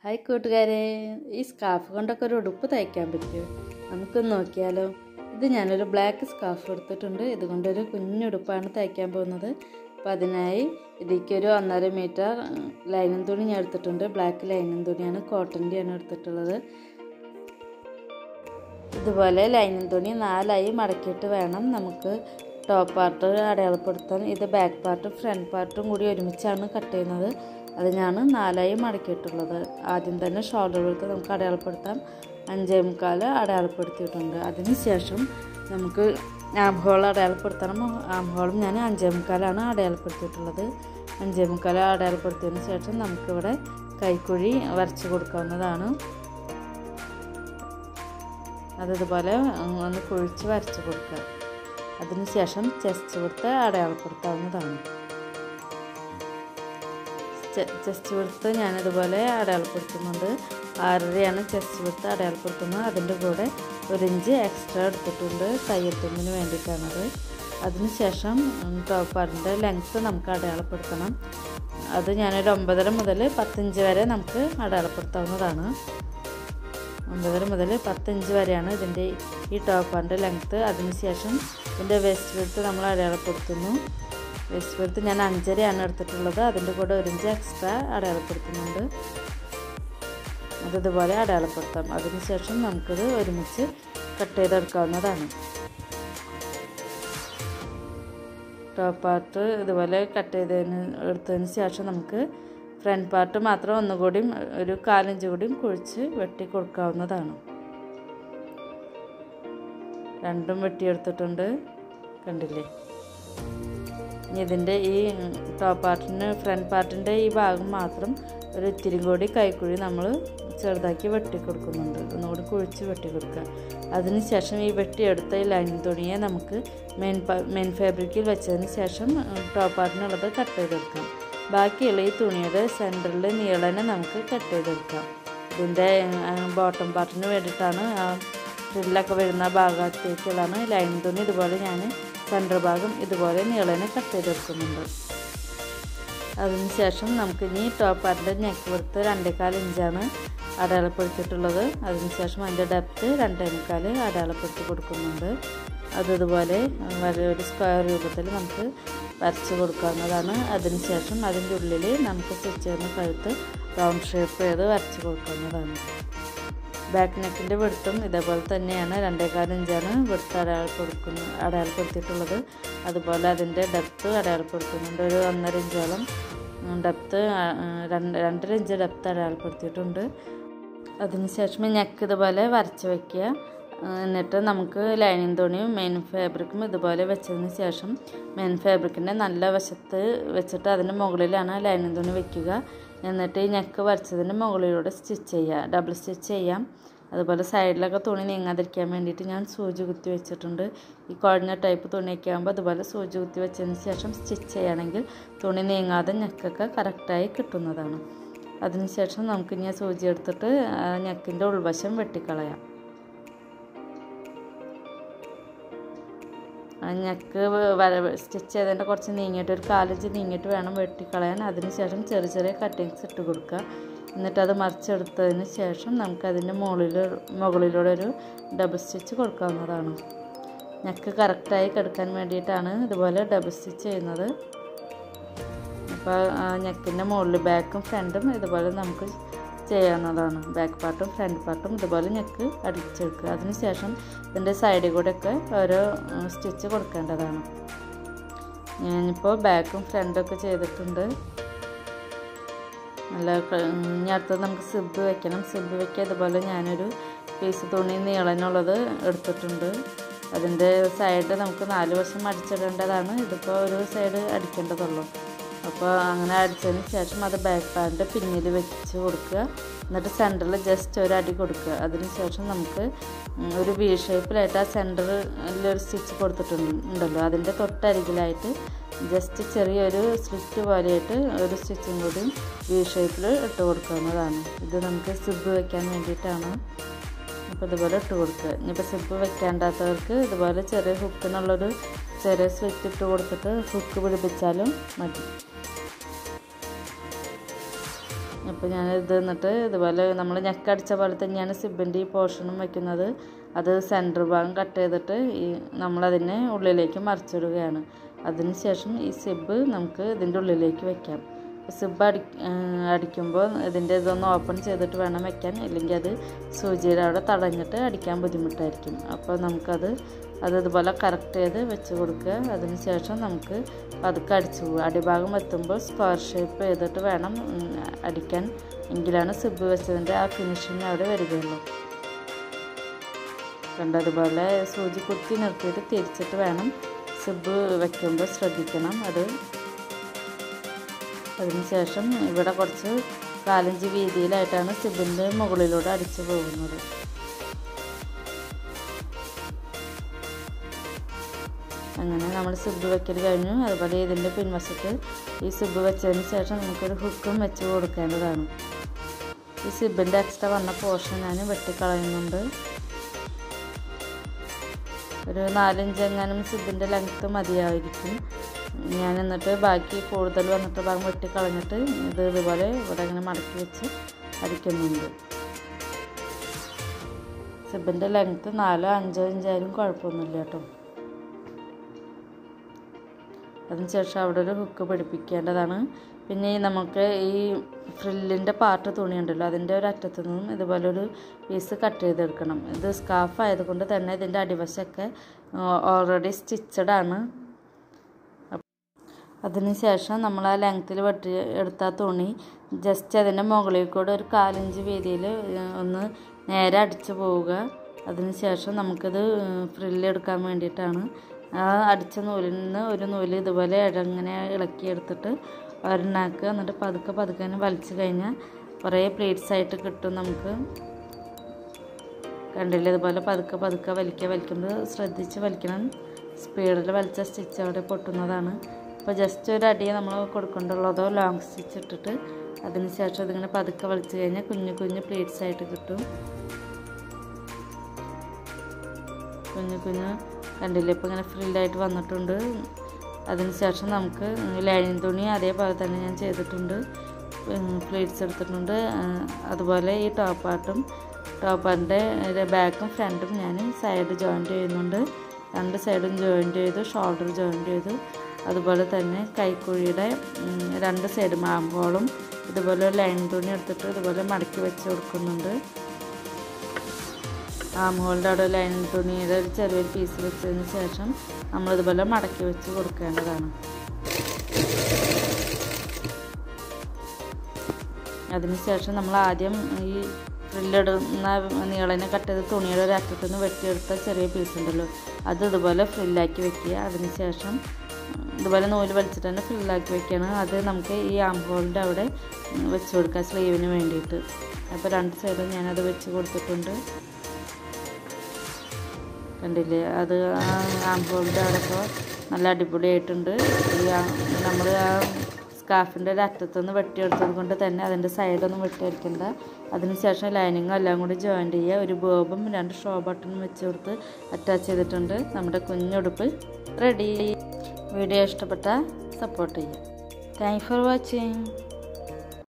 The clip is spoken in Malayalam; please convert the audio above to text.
ഹായ് കൂട്ടുകാരെ ഈ സ്കാർഫ് കൊണ്ടൊക്കെ ഒരു ഉടുപ്പ് തയ്ക്കാൻ പറ്റുമോ നമുക്കൊന്ന് നോക്കിയാലോ ഇത് ഞാനൊരു ബ്ലാക്ക് സ്കാർഫ് എടുത്തിട്ടുണ്ട് ഇതുകൊണ്ടൊരു കുഞ്ഞുടുപ്പാണ് തയ്ക്കാൻ പോകുന്നത് അപ്പം അതിനായി ഇതിലേക്കൊരു ഒന്നര മീറ്റർ ലൈനിങ് തുണി ഞാൻ എടുത്തിട്ടുണ്ട് ബ്ലാക്ക് ലൈനിങ് തുണിയാണ് കോട്ടൻ്റെയാണ് എടുത്തിട്ടുള്ളത് ഇതുപോലെ ലൈനിങ് തുണി നാലായി മടക്കിയിട്ട് വേണം നമുക്ക് ടോപ്പ് പാർട്ട് അടയാളപ്പെടുത്താൻ ഇത് ബാക്ക് പാർട്ടും ഫ്രണ്ട് പാർട്ടും കൂടി ഒരുമിച്ചാണ് കട്ട് ചെയ്യുന്നത് അത് ഞാൻ നാലായി മടക്കിയിട്ടുള്ളത് ആദ്യം തന്നെ ഷോൾഡർ എടുത്ത് നമുക്ക് അടയാളപ്പെടുത്താം അഞ്ചേ മുക്കാൽ അടയാളപ്പെടുത്തിയിട്ടുണ്ട് അതിന് ശേഷം നമുക്ക് ആം ഹോൾ അടയാളപ്പെടുത്തണം ആം ഹോളും ഞാൻ അഞ്ചേ മുക്കാലാണ് അടയാളപ്പെടുത്തിയിട്ടുള്ളത് അഞ്ചേ മുക്കാൽ അടയാളപ്പെടുത്തിയതിന് ശേഷം നമുക്കിവിടെ കൈക്കുഴി വരച്ച് കൊടുക്കാവുന്നതാണ് അതിതുപോലെ ഒന്ന് കുഴിച്ച് വരച്ച് കൊടുക്കുക അതിനുശേഷം ചെസ്റ്റ് കൊടുത്ത് അടയാളപ്പെടുത്താവുന്നതാണ് ചെസ്റ്റ് കൊടുത്ത് ഞാനിതുപോലെ അടയാളപ്പെടുത്തുന്നുണ്ട് ആറരയാണ് ചെസ്റ്റ് കൊടുത്ത് അടയാളപ്പെടുത്തുന്നത് അതിൻ്റെ കൂടെ ഒരു ഇഞ്ച് എക്സ്ട്രാ എടുത്തിട്ടുണ്ട് തയ്യൽ തുമ്പിന് വേണ്ടിയിട്ടാണത് അതിനുശേഷം ടോപ്പാറിൻ്റെ ലെങ്ത്ത് നമുക്ക് അടയാളപ്പെടുത്തണം അത് ഞാനൊരു ഒമ്പതര മുതൽ പത്തിഞ്ച് വരെ നമുക്ക് അടയാളപ്പെടുത്താവുന്നതാണ് ഒമ്പതര മുതൽ പത്തിഞ്ച് വരെയാണ് ഇതിൻ്റെ ഈ ടോപ്പാറിൻ്റെ ലെങ്ത്ത് അതിനുശേഷം ഇതിൻ്റെ വെസ്റ്റ് വെടുത്ത് നമ്മൾ അടയാളപ്പെടുത്തുന്നു വെസ്റ്റ് വെടുത്ത് ഞാൻ അഞ്ചരയാണ് എടുത്തിട്ടുള്ളത് അതിൻ്റെ കൂടെ ഒരു ഇഞ്ച് എക്സ്ട്രാ അടയാളപ്പെടുത്തുന്നുണ്ട് അതിതുപോലെ അടയാളപ്പെടുത്താം അതിനുശേഷം നമുക്കിത് ഒരുമിച്ച് കട്ട് ചെയ്തെടുക്കാവുന്നതാണ് ടോപ്പ് പാർട്ട് ഇതുപോലെ കട്ട് ചെയ്തതിന് എടുത്തതിന് ശേഷം നമുക്ക് ഫ്രണ്ട് പാർട്ട് മാത്രം ഒന്നുകൂടിയും ഒരു കാലഞ്ച് കൂടിയും കുഴിച്ച് വെട്ടി കൊടുക്കാവുന്നതാണ് രണ്ടും വെട്ടിയെടുത്തിട്ടുണ്ട് കണ്ടില്ലേ ഇനി ഇതിൻ്റെ ഈ ടോപ്പ് പാർട്ടിന് ഫ്രണ്ട് പാർട്ടിൻ്റെ ഈ ഭാഗം മാത്രം ഒരു ഇത്തിരി കൂടി കൈക്കുഴി നമ്മൾ ചെറുതാക്കി വെട്ടി കൊടുക്കുന്നുണ്ട് ഒന്നുകൂടി കുഴിച്ച് വെട്ടി കൊടുക്കുക അതിനുശേഷം ഈ വെട്ടിയെടുത്ത ഈ ലൈനിങ് തുണിയെ നമുക്ക് മെയിൻ മെയിൻ ഫാബ്രിക്കിൽ വെച്ചതിന് ശേഷം ടോപ്പ് പാർട്ടിനുള്ളത് കട്ട് ചെയ്തെടുക്കാം ബാക്കിയുള്ള ഈ തുണിയുടെ സെൻറ്ററിൽ നീളനെ നമുക്ക് കട്ട് ചെയ്തെടുക്കാം ഇതിൻ്റെ ബോട്ടം പാർട്ടിന് വേണ്ടിയിട്ടാണ് ആ ഫ്രില്ലൊക്കെ വരുന്ന ഭാഗത്തേക്കുള്ളതാണ് ലൈൻ തുണി ഇതുപോലെ ഞാൻ സെൻറ്റർ ഭാഗം ഇതുപോലെ നീളനെ കട്ട് ചെയ്തെടുക്കുന്നുണ്ട് അതിനുശേഷം നമുക്ക് ഇനി ടോപ്പ് പാർട്ടിൻ്റെ നെക്ക് കൊടുത്ത് രണ്ടേകാൽ ഇഞ്ചാണ് അടയാളപ്പെടുത്തിയിട്ടുള്ളത് അതിനുശേഷം അതിൻ്റെ ഡെപ്ത്ത് രണ്ടേ മുക്കാൽ അടയാളപ്പെടുത്തി കൊടുക്കുന്നുണ്ട് അതിതുപോലെ ഒരു സ്ക്വയർ രൂപത്തിൽ നമുക്ക് വരച്ച് കൊടുക്കാവുന്നതാണ് അതിനുശേഷം അതിൻ്റെ ഉള്ളിൽ നമുക്ക് സ്റ്റിച്ച് ചെയ്യുന്ന കഴുത്ത് റൗണ്ട് ഷേപ്പ് ചെയ്ത് വരച്ച് കൊടുക്കാവുന്നതാണ് ബാക്ക് നെക്കിൻ്റെ വെടുത്തും ഇതേപോലെ തന്നെയാണ് രണ്ടേകാൽ ഇഞ്ചാണ് വെടുത്ത് അടയാളപ്പെടുക്കുന്ന അടയാളപ്പെടുത്തിയിട്ടുള്ളത് അതുപോലെ അതിൻ്റെ ഡെപ്ത്ത് അടയാളപ്പെടുത്തുന്നുണ്ട് ഒരു ഒന്നര ഇഞ്ചോളം ഡെപ്ത്ത് രണ്ട് രണ്ടര ഇഞ്ച് ഡെപ്ത്ത് അടയാളപ്പെടുത്തിയിട്ടുണ്ട് അതിനുശേഷം നെക്ക് ഇതുപോലെ വരച്ച് വയ്ക്കുക എന്നിട്ട് നമുക്ക് ലൈനിങ് തുണിയും മെയിൻ ഫാബ്രിക്കും ഇതുപോലെ വെച്ചതിന് ശേഷം മെയിൻ ഫാബ്രിക്കിൻ്റെ നല്ല വശത്ത് വെച്ചിട്ട് അതിൻ്റെ മുകളിലാണ് ലൈനിങ് തുണി വെക്കുക എന്നിട്ട് ഈ നെക്ക് വരച്ചതിൻ്റെ മുകളിലൂടെ സ്റ്റിച്ച് ചെയ്യുക ഡബിൾ സ്റ്റിച്ച് ചെയ്യാം അതുപോലെ സൈഡിലൊക്കെ തുണി നീങ്ങാതിരിക്കാൻ വേണ്ടിയിട്ട് ഞാൻ സൂചി കുത്തി വെച്ചിട്ടുണ്ട് ഈ കുഴഞ്ഞ ടൈപ്പ് തുണിയൊക്കെ ആകുമ്പോൾ അതുപോലെ സൂചി കുത്തി വെച്ചതിന് ശേഷം സ്റ്റിച്ച് ചെയ്യുകയാണെങ്കിൽ തുണി നീങ്ങാതെ നെക്കൊക്കെ കറക്റ്റായി കിട്ടുന്നതാണ് അതിനുശേഷം നമുക്കിനി ആ സൂചി എടുത്തിട്ട് നെക്കിൻ്റെ ഉൾവശം വെട്ടിക്കളയാം നെക്ക് വര സ്റ്റിച്ച് ചെയ്തതിൻ്റെ കുറച്ച് നീങ്ങിയിട്ട് ഒരു കാലഞ്ച് നീങ്ങിയിട്ട് വേണം വെട്ടിക്കളയാൻ അതിനുശേഷം ചെറിയ ചെറിയ കട്ടിങ്സ് ഇട്ട് കൊടുക്കുക എന്നിട്ട് അത് മറിച്ചെടുത്തതിന് ശേഷം നമുക്ക് അതിൻ്റെ മുകളിൽ മുകളിലൂടെ ഒരു ഡബിൾ സ്റ്റിച്ച് കൊടുക്കാവുന്നതാണ് നെക്ക് കറക്റ്റായി കിടക്കാൻ വേണ്ടിയിട്ടാണ് ഇതുപോലെ ഡബിൾ സ്റ്റിച്ച് ചെയ്യുന്നത് അപ്പോൾ നെക്കിൻ്റെ മുകളിൽ ബാക്കും ഫ്രണ്ടും ഇതുപോലെ നമുക്ക് ചെയ്യാവുന്നതാണ് ബാക്ക് പാർട്ടും ഫ്രണ്ട് പാർട്ടും ഇതുപോലെ നെക്ക് അടിച്ചെടുക്കുക അതിനുശേഷം ഇതിൻ്റെ സൈഡിൽ കൂടെയൊക്കെ ഓരോ സ്റ്റിച്ച് കൊടുക്കേണ്ടതാണ് ഞാനിപ്പോൾ ബാക്കും ഫ്രണ്ടൊക്കെ ചെയ്തിട്ടുണ്ട് നല്ല ഇനി അടുത്തത് നമുക്ക് സിബ് വെക്കണം സിബ് വെക്കുക ഇതുപോലെ ഞാനൊരു പീസ് തുണി നീളനുള്ളത് എടുത്തിട്ടുണ്ട് അതിൻ്റെ സൈഡ് നമുക്ക് നാല് വശം അടിച്ചിടേണ്ടതാണ് ഇതിപ്പോൾ ഒരു സൈഡ് അടിക്കേണ്ടതുള്ളൂ അപ്പോൾ അങ്ങനെ അടിച്ചതിന് ശേഷം അത് ബാക്ക് പാൻറ്റ് പിന്നിൽ വെച്ച് കൊടുക്കുക എന്നിട്ട് സെൻറ്ററിൽ ജസ്റ്റ് ഒരു അടി കൊടുക്കുക അതിന് ശേഷം നമുക്ക് ഒരു വി ഷേപ്പിലായിട്ട് ആ സെൻറ്ററിൽ ഒരു സ്റ്റിച്ച് കൊടുത്തിട്ടുണ്ടല്ലോ അതിൻ്റെ തൊട്ടരികിലായിട്ട് ജസ്റ്റ് ചെറിയൊരു സ്ലിറ്റ് പോലെയായിട്ട് ഒരു സ്റ്റിച്ചും കൂടി വി ഷേപ്പിൽ ഇട്ട് കൊടുക്കാവുന്നതാണ് ഇത് നമുക്ക് സിബ് വെക്കാൻ വേണ്ടിയിട്ടാണ് അപ്പോൾ ഇതുപോലെ ഇട്ട് കൊടുക്കുക ഇനിയിപ്പോൾ സിബ് വെക്കാണ്ടാത്തവർക്ക് ഇതുപോലെ ചെറിയ ഹുക്കിനുള്ളൊരു ചെറിയ സ്ലിറ്റ് ഇട്ട് കൊടുത്തിട്ട് ഹുക്ക് പിടിപ്പിച്ചാലും മതി അപ്പോൾ ഞാൻ ഇത് എന്നിട്ട് ഇതുപോലെ നമ്മൾ ഞെക്കടിച്ച പോലെ തന്നെയാണ് സിബിൻ്റെ ഈ പോർഷനും വെക്കുന്നത് അത് സെൻറ്റർ ഭാഗം കട്ട് ചെയ്തിട്ട് ഈ നമ്മളതിനെ ഉള്ളിലേക്ക് മറിച്ചിടുകയാണ് അതിനുശേഷം ഈ സിബ് നമുക്ക് ഇതിൻ്റെ ഉള്ളിലേക്ക് വെക്കാം സിബ് അടി അടിക്കുമ്പോൾ ഇതിൻ്റെ ഇതൊന്ന് ഓപ്പൺ ചെയ്തിട്ട് വേണം വെക്കാൻ ഇല്ലെങ്കിൽ അത് സൂചിയുടെ അവിടെ തടഞ്ഞിട്ട് അടിക്കാൻ ബുദ്ധിമുട്ടായിരിക്കും അപ്പോൾ നമുക്കത് അത് ഇതുപോലെ കറക്റ്റ് ചെയ്ത് വെച്ച് കൊടുക്കുക അതിന് ശേഷം നമുക്ക് പതുക്കെ അടിച്ചു പോകുക അടിഭാഗം എത്തുമ്പോൾ സ്ക്വയർ ഷേപ്പ് ചെയ്തിട്ട് വേണം അടിക്കാൻ എങ്കിലാണ് സിബ് വെച്ചതിൻ്റെ ആ ഫിനിഷിങ് അവിടെ വരികയുള്ളൂ കണ്ടതുപോലെ സൂചി കുത്തി നിർത്തിയിട്ട് തിരിച്ചിട്ട് വേണം സിബ് വയ്ക്കുമ്പോൾ ശ്രദ്ധിക്കണം അത് അതിനുശേഷം ഇവിടെ കുറച്ച് കാലഞ്ച് വീതിയിലായിട്ടാണ് സിബിൻ്റെ മുകളിലൂടെ അടിച്ചു പോകുന്നത് അങ്ങനെ നമ്മൾ സിബ് വെക്കൽ കഴിഞ്ഞു അതുപോലെ ഇതിൻ്റെ പിൻവശത്ത് ഈ സിബ് വെച്ചതിന് ശേഷം നമുക്കൊരു ഹുക്കും വെച്ച് കൊടുക്കേണ്ടതാണ് ഈ സിബിൻ്റെ എക്സ്ട്രാ വന്ന പോർഷൻ ഞാൻ വെട്ടിക്കളയുന്നുണ്ട് ഒരു നാലഞ്ച് എങ്ങാനും സിബിൻ്റെ ലെങ്ത്ത് മതിയായിരിക്കും ഞാൻ എന്നിട്ട് ബാക്കി കൂടുതൽ വന്നിട്ട് ഭാഗം വെട്ടി കളഞ്ഞിട്ട് ഇത് ഇതുപോലെ ഇവിടെ ഇങ്ങനെ മടക്കി വെച്ച് അടിക്കുന്നുണ്ട് സിബിൻ്റെ ലെങ്ത്ത് നാലോ അഞ്ചോ ഇഞ്ചായാലും കുഴപ്പമൊന്നുമില്ല കേട്ടോ അതിനുശേഷം അവിടെ ഒരു ഹുക്ക് പിടിപ്പിക്കേണ്ടതാണ് പിന്നെ ഈ നമുക്ക് ഈ ഫ്രില്ലിൻ്റെ പാർട്ട് തുണിയുണ്ടല്ലോ അതിൻ്റെ ഒരു അറ്റത്തു നിന്നും ഇതുപോലെ ഒരു പീസ് കട്ട് ചെയ്തെടുക്കണം ഇത് സ്കാർഫ് ആയതുകൊണ്ട് തന്നെ ഇതിൻ്റെ അടിവശമൊക്കെ ഓൾറെഡി സ്റ്റിച്ചഡ് ആണ് അതിനുശേഷം നമ്മൾ ആ ലെങ്ത്തിൽ വെട്ടി എടുത്ത തുണി ജസ്റ്റ് അതിൻ്റെ മുകളിൽ കൂടെ ഒരു കാലിഞ്ച് വീതിയിൽ ഒന്ന് നേരെ അടിച്ചു പോവുക അതിനുശേഷം നമുക്കിത് ഫ്രില്ലെടുക്കാൻ വേണ്ടിയിട്ടാണ് ആ അടിച്ച നൂലിൽ നിന്ന് ഒരു നൂല് ഇതുപോലെ ഇഴങ്ങനെ ഇളക്കിയെടുത്തിട്ട് ഒരെണ്ണാക്കുക എന്നിട്ട് പതുക്കെ പതുക്കെ തന്നെ വലിച്ചു കഴിഞ്ഞാൽ കുറേ പ്ലേറ്റ്സ് ആയിട്ട് കിട്ടും നമുക്ക് കണ്ടില്ല ഇതുപോലെ പതുക്കെ പതുക്കെ വലിക്കുക വലിക്കുമ്പോൾ ശ്രദ്ധിച്ച് വലിക്കണം സ്പീഡിൽ വലിച്ച സ്റ്റിച്ച് അവിടെ പൊട്ടുന്നതാണ് അപ്പോൾ ജസ്റ്റ് ഒരു അടിയെ നമ്മൾ കൊടുക്കേണ്ടുള്ളതോ ലോങ് സ്റ്റിച്ച് ഇട്ടിട്ട് അതിന് ശേഷം ഇതിങ്ങനെ പതുക്കെ വലിച്ചു കഴിഞ്ഞാൽ കുഞ്ഞു കുഞ്ഞു പ്ലേറ്റ്സ് ആയിട്ട് കിട്ടും കുഞ്ഞു കുഞ്ഞു കണ്ടില്ലേ ഇപ്പോൾ ഇങ്ങനെ ഫ്രില്ലായിട്ട് വന്നിട്ടുണ്ട് അതിനുശേഷം നമുക്ക് ലൈനിങ് തുണി അതേപോലെ തന്നെ ഞാൻ ചെയ്തിട്ടുണ്ട് പ്ലേറ്റ്സ് എടുത്തിട്ടുണ്ട് അതുപോലെ ഈ ടോപ്പാട്ടും ടോപ്പാറിൻ്റെ ബാക്കും ഫ്രണ്ടും ഞാൻ സൈഡ് ജോയിൻറ്റ് ചെയ്യുന്നുണ്ട് രണ്ട് സൈഡും ജോയിൻറ്റ് ചെയ്തു ഷോൾഡർ ജോയിൻറ്റ് ചെയ്തു അതുപോലെ തന്നെ കൈക്കുഴിയുടെ രണ്ട് സൈഡ് മാമ്പോളും ഇതുപോലെ ലൈൻ തുണി എടുത്തിട്ട് ഇതുപോലെ മടക്കി വെച്ച് കൊടുക്കുന്നുണ്ട് ആം ഹോളിൻ്റെ അവിടെ ലൈൻ തുണിയുടെ ഒരു ചെറിയൊരു പീസ് വെച്ചതിന് ശേഷം നമ്മളിതുപോലെ മടക്കി വെച്ച് കൊടുക്കേണ്ടതാണ് അതിനുശേഷം നമ്മൾ ആദ്യം ഈ ഫ്രില്ലിടുന്ന നീളനെ കട്ട് ചെയ്ത് തുണിയുടെ ഒരു അറ്റത്തു നിന്ന് വെട്ടിയെടുത്ത ചെറിയ പീസ് ഉണ്ടല്ലോ അത് ഇതുപോലെ ഫ്രില്ലാക്കി വെക്കുക അതിനുശേഷം ഇതുപോലെ നൂല് വലിച്ചിട്ട് തന്നെ ഫില്ലാക്കി വെക്കുകയാണ് അത് നമുക്ക് ഈ ആം ഹോളിൻ്റെ അവിടെ വെച്ച് കൊടുക്കാം സ്ലീവിന് വേണ്ടിയിട്ട് അപ്പോൾ രണ്ട് സൈഡും ഞാനത് വെച്ച് കൊടുത്തിട്ടുണ്ട് കണ്ടില്ലേ അത് ആ ആംബോളിൻ്റെ അവിടെയൊക്കെ നല്ല അടിപൊളിയായിട്ടുണ്ട് ഈ നമ്മൾ ആ സ്കാർഫിൻ്റെ ഒരു അറ്റത്തുനിന്ന് വെട്ടിയെടുത്തത് കൊണ്ട് തന്നെ അതിൻ്റെ സൈഡൊന്നും വെട്ടിയെടുക്കണ്ട അതിനുശേഷം ലൈനിങ്ങും എല്ലാം കൂടി ജോയിൻ്റ് ചെയ്യുക ഒരു ബോബും രണ്ട് ഷോ ബട്ടണും വെച്ച് കൊടുത്ത് അറ്റാച്ച് ചെയ്തിട്ടുണ്ട് നമ്മുടെ കുഞ്ഞുടുപ്പ് റെഡി വീഡിയോ ഇഷ്ടപ്പെട്ടാൽ സപ്പോർട്ട് ചെയ്യുക താങ്ക് ഫോർ വാച്ചിങ്